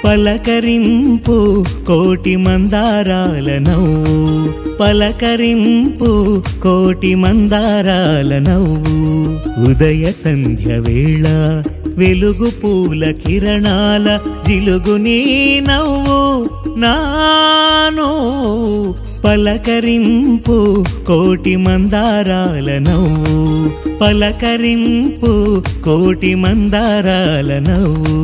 పలకరింపు కోటి మందారాల నవ్వు పలకరింపు కోటి మందారాల నవ్వు ఉదయ సంధ్య వేళ వెలుగు పూల కిరణాల జిలుగు నీ నవ్వు నాను పలకరింపు కోటి మందారాల నవ్వు పలకరింపు కోటి మందారాల నవ్వు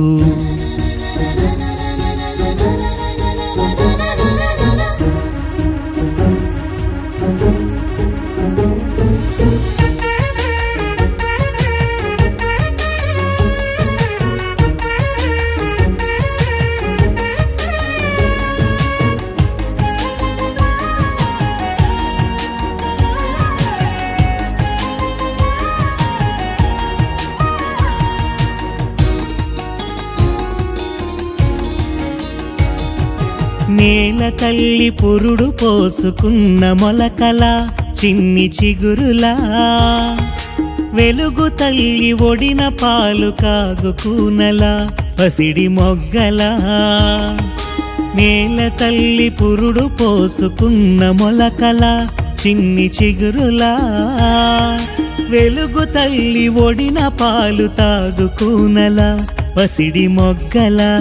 నేల తల్లి పురుడు పోసుకున్న మొలకల చిన్ని చిగురులా వెలుగు తల్లి ఒడిన పాలు కాగుకూనల పసిడి మొగ్గలా నేల తల్లి పురుడు పోసుకున్న మొలకల చిన్ని చిగురులా వెలుగు తల్లి ఒడిన పాలు తాగుకూనల పసిడి మొగ్గలా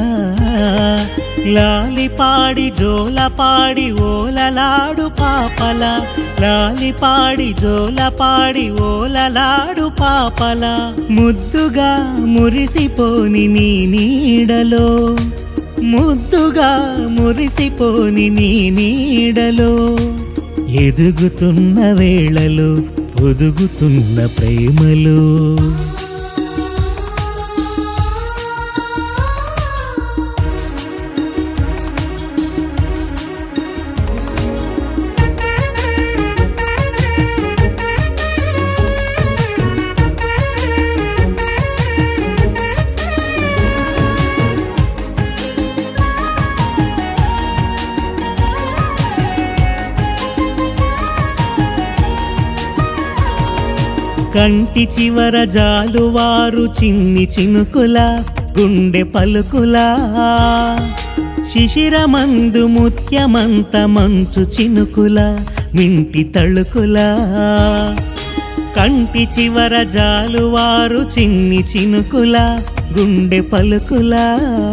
లాలి పాడి జోల పాడి ఓలలాడు పాపల లాలి పాడి జోల పాడి ఓలలాడు పాపల ముద్దుగా మురిసిపోని నీ నీడలో ముద్దుగా మురిసిపోని నీ నీడలో ఎదుగుతున్న వేళలో ఒదుగుతున్న ప్రేమలో కంటి చివర జాలువారు చిన్ని చినుకుల గుండె పలుకులా శిశిరమందు ముత్యమంత మంచు చినుకుల మింటి తళుకులా కంటి చివర జాలువారు చిన్ని చినుకుల గుండె పలుకులా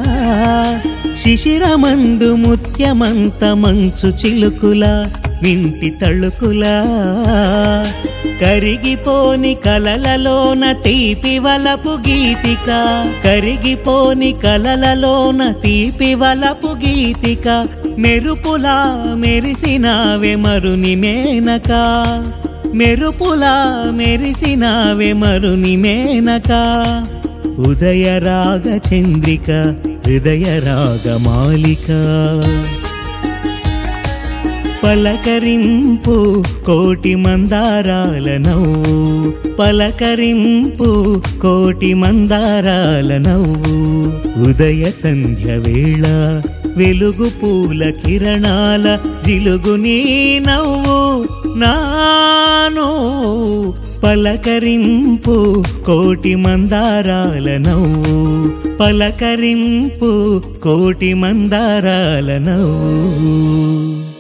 శిశిరమందు ముత్యమంత మంచు చిలుకుల వింటి తళుకులా కరిగిపోని కలలలోన తీపి వలపు గీతిక కరిగిపోని కలలలోన తీపి వలపు గీతిక మెరుపులా మెరిసినావే మరుని మేనక మెరుపులా మెరిసినావే మరుని మేనక ఉదయ రాగ చంద్రిక హృదయ రాగ మాలిక పలకరింపు కోటి మందారాల నవ్వు పలకరింపు కోటి మందారాల నవ్వు ఉదయ సంధ్య వేళ వెలుగు పూల కిరణాల జిలుగు నీ నవ్వు నాను పలకరింపు కోటి మందారాల నవ్వు పలకరింపు కోటి మందారాల నవ్వు